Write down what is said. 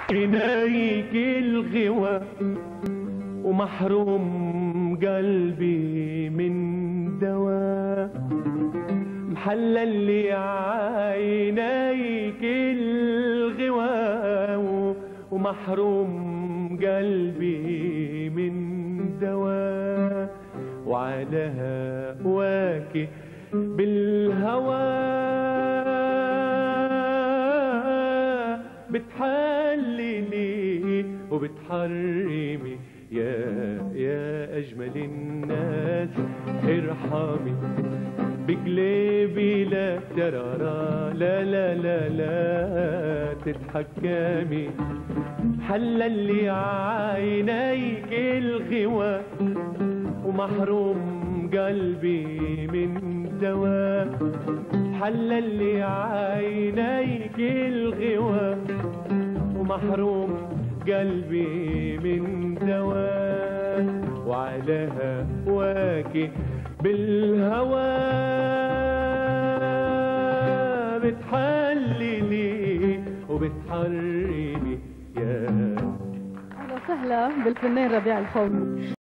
عينيك الغوى ومحروم قلبي من دواء محلل لي عينيك الغوى ومحروم قلبي من دواء وعلى هواك بالهوى بتحللي وبتحرمي يا يا أجمل الناس ارحمي بقلبي لا ترارا لا لا لا لا تتحكمي حللي عينيك الغوى ومحروم قلبي من دواء حللي عينيك الغوى ومحروم قلبي من دواء وعلى هواك بالهوى بتحللي وبتحرمي يا اهلا وسهلا بالفنان ربيع الخولي